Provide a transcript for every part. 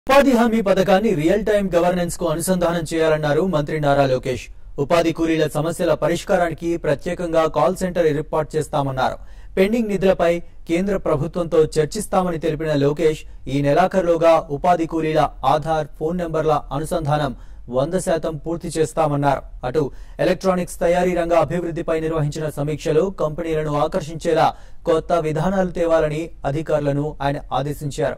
ఉపాధి హామీ పథకాన్ని రియల్ టైం గవర్నెన్స్ కు అనుసంధానం చేయాలన్నారు మంత్రి నారా లోకేష్ ఉపాధి కూలీల సమస్యల పరిష్కారానికి ప్రత్యేకంగా కాల్ సెంటర్ ఏర్పాటు చేస్తామన్నారు పెండింగ్ నిధులపై కేంద్ర ప్రభుత్వంతో చర్చిస్తామని తెలిపిన లోకేష్ ఈ నెలాఖరులోగా ఉపాధి కూలీల ఆధార్ ఫోన్ నెంబర్ల అనుసంధానం వంద శాతం పూర్తి చేస్తామన్నారు అటు ఎలక్ట్రానిక్స్ తయారీ రంగ అభివృద్ధిపై నిర్వహించిన సమీక్షలో కంపెనీలను ఆకర్షించేలా కొత్త విధానాలు తేవాలని అధికారులను ఆయన ఆదేశించారు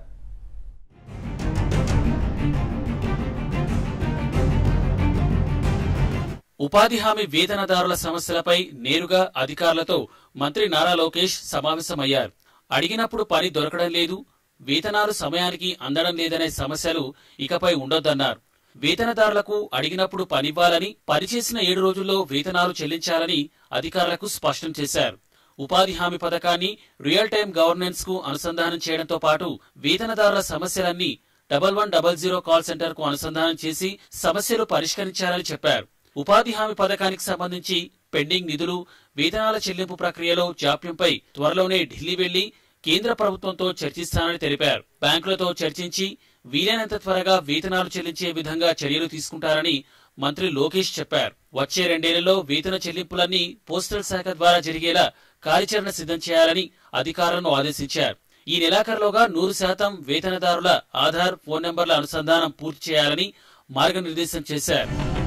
ఉపాధి హామీ వేతనదారుల సమస్యలపై నేరుగా అధికారులతో మంత్రి నారా లోకేష్ సమావేశమయ్యారు అడిగినప్పుడు పని దొరకడం లేదు వేతనాలు సమయానికి అందడం లేదనే సమస్యలు ఇకపై ఉండొద్దన్నారు వేతనదారులకు అడిగినప్పుడు పనివ్వాలని పనిచేసిన ఏడు రోజుల్లో వేతనాలు చెల్లించాలని అధికారులకు స్పష్టం చేశారు ఉపాధి హామీ పథకాన్ని రియల్ టైం గవర్నెన్స్ కు అనుసంధానం చేయడంతో పాటు వేతనదారుల సమస్యలన్నీ double one double zero call centre కు అనుసంధానం చేసి సమస్యలు పరిష్కరించాలని చెప్పారు ఉపాధి హామీ పథకానికి సంబంధించి పెండింగ్ నిధులు వేతనాల చెల్లింపు ప్రక్రియలో జాప్యంపై త్వరలోనే ఢిల్లీ వెళ్లి కేంద్ర ప్రభుత్వంతో చర్చిస్తానని తెలిపారు బ్యాంకులతో చర్చించి వీలైనంత త్వరగా వేతనాలు చెల్లించే విధంగా చర్యలు తీసుకుంటారని మంత్రి లోకేష్ చెప్పారు వచ్చే రెండేళ్లలో వేతన చెల్లింపులన్నీ పోస్టల్ శాఖ ద్వారా జరిగేలా కార్యాచరణ సిద్ధం చేయాలని అధికారులను ఆదేశించారు ఈ నెలాఖరులోగా నూరు శాతం వేతనదారుల ఆధార్ ఫోన్ నెంబర్ల అనుసంధానం పూర్తి చేయాలని మార్గనిర్దేశం చేశారు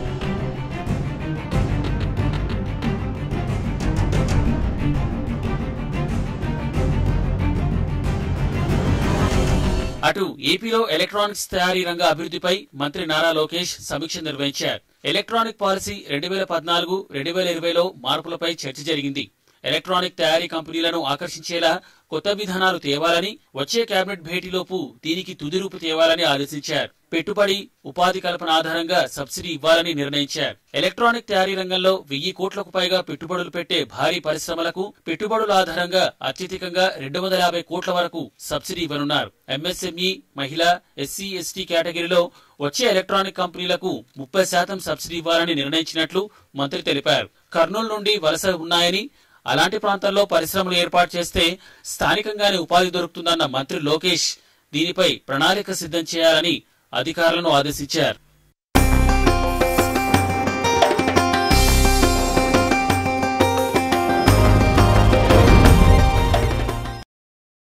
అటు ఏపీలో ఎలక్ట్రానిక్స్ తయారీ రంగ అభివృద్ధిపై మంత్రి నారా లోకేష్ సమీక్ష నిర్వహించారు ఎలక్ట్రానిక్ పాలసీ రెండు వేల పద్నాలుగు రెండు వేల ఇరవైలో మార్పులపై చర్చ జరిగింది ఎలక్ట్రానిక్ తయారీ కంపెనీలను ఆకర్షించేలా కొత్త విధానాలు తేవాలని వచ్చే కేబినెట్ భేటీలోపు దీనికి తుది రూపు తేవాలని ఆదేశించారు పెట్టుబడి ఉపాధి కల్పన ఆధారంగా సబ్సిడీ ఇవ్వాలని నిర్ణయించారు ఎలక్ట్రానిక్ తయారీ రంగంలో వెయ్యి కోట్లకు పైగా పెట్టుబడులు పెట్టే భారీ పరిశ్రమలకు పెట్టుబడుల ఆధారంగా అత్యధికంగా రెండు వందల యాభై కోట్ల వరకు సబ్సిడీ ఇవ్వనున్నారు ఎంఎస్ఎంఈ మహిళ ఎస్సీ ఎస్టీ కేటగిరీలో వచ్చే ఎలక్ట్రానిక్ కంపెనీలకు ముప్పై శాతం సబ్సిడీ ఇవ్వాలని నిర్ణయించినట్లు మంత్రి తెలిపారు కర్నూలు నుండి వలస ఉన్నాయని అలాంటి ప్రాంతాల్లో పరిశ్రమలు ఏర్పాటు చేస్తే స్థానికంగానే ఉపాధి దొరుకుతుందన్న మంత్రి లోకేష్ దీనిపై ప్రణాళిక సిద్ధం చేయాలని అధికారులను ఆదేశించారు